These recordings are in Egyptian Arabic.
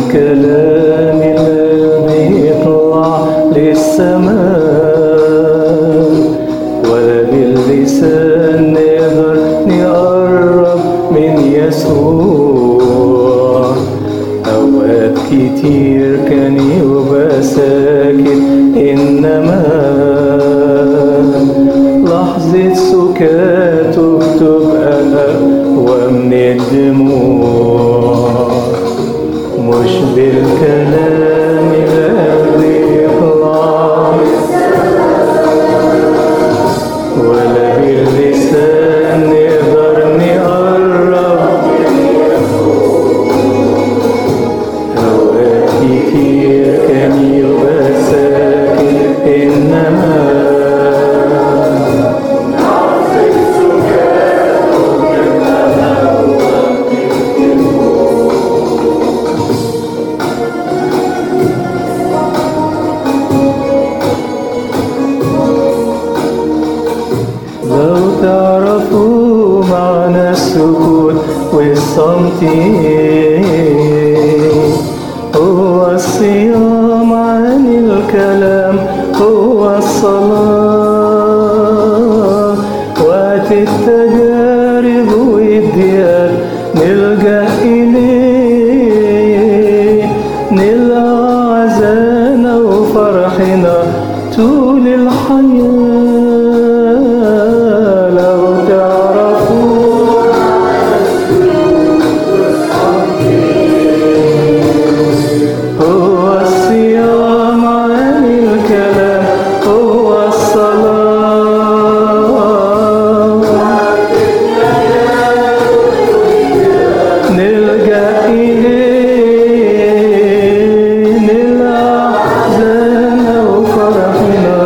بالكلام اللي يطلع للسماء ولا باللسان نقدر نقرب من يسوع أوقات كتير كان يبقى ساكت إنما لحظة سكاته بتبقى أقوى من الدموع مش بالكلام اللي يطلع ولا باللسان نقدر نقرب أوقات كتير كان يبقى ساكت إنما لو تعرفوا معنى السكوت والصمت هو الصيام عن الكلام هو الصلاة وقت التجارب والديات نلجأ إليه نلقى عزانا وفرحنا طول الحياة لو تعرفوا هو الصيام عن الكلام هو الصلاة نلجأ إليه نلقى أحزاننا وفرحنا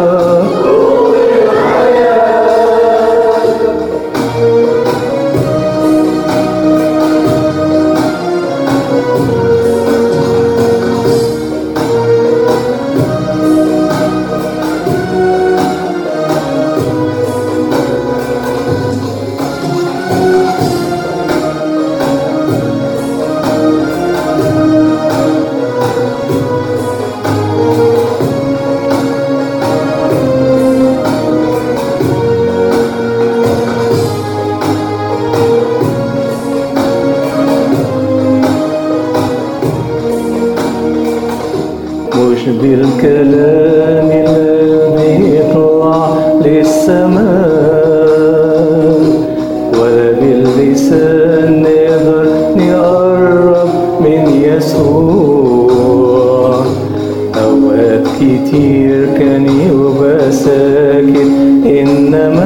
مش بالكلام اللي يطلع للسماء ولا باللسان نقدر نقرب من يسوع أوقات كتير كان يبقى ساكت إنما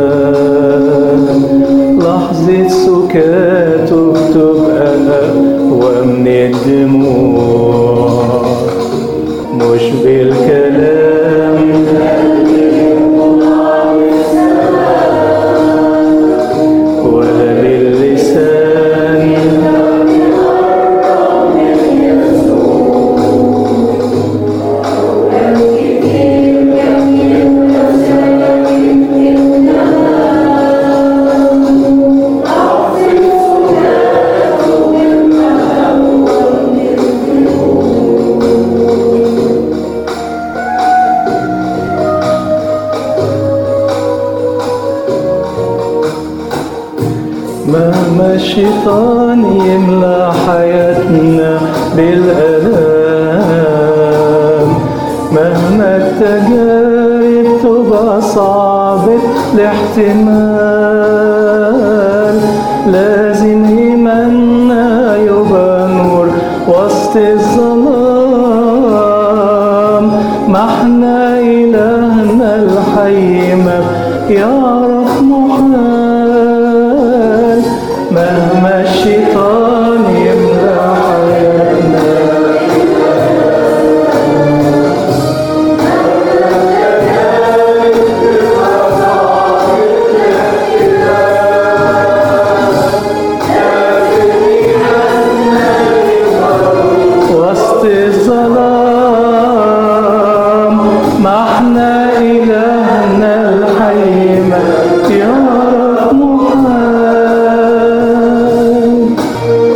لحظة سكاته بتبقى أقوى من الدموع مش بالكلام ولا باللسان مهما الشيطان يملى حياتنا بالآلام مهما التجارب تبقى صعبة الاحتمال لازم إيماننا يبقى نور وسط الظلام ما احنا إلهنا الحي ما يعرف محال مهما الشيطان يملى حياتنا وسط الظلام ما احنا إلهنا الحي ما يعرف محال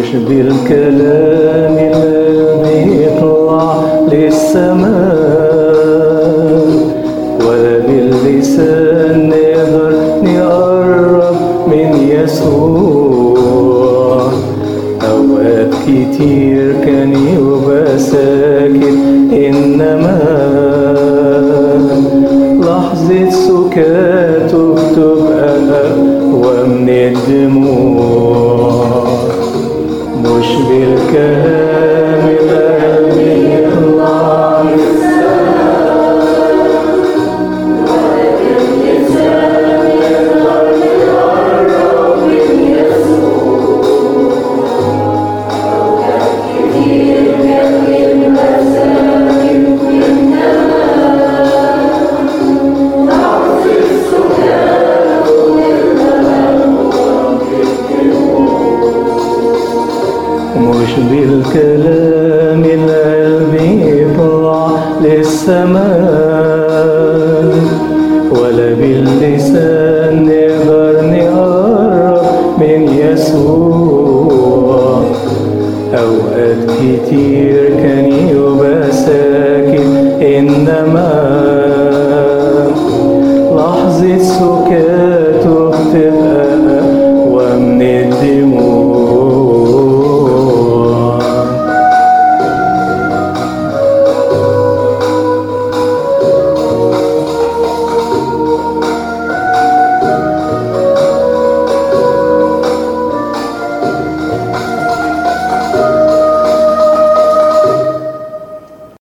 مش بالكلام اللي بيطلع للسماء ولا باللسان نقدر نقرب من يسوع أوقات كتير كان يبقى ساكت إنما لحظة سكاته بتبقى أقوى من الدموع مش بالكلام القلب يطلع مش بالكلام القلب يطلع للسماء ولا باللسان نقدر نقرب من يسوع أوقات كتير كان يقول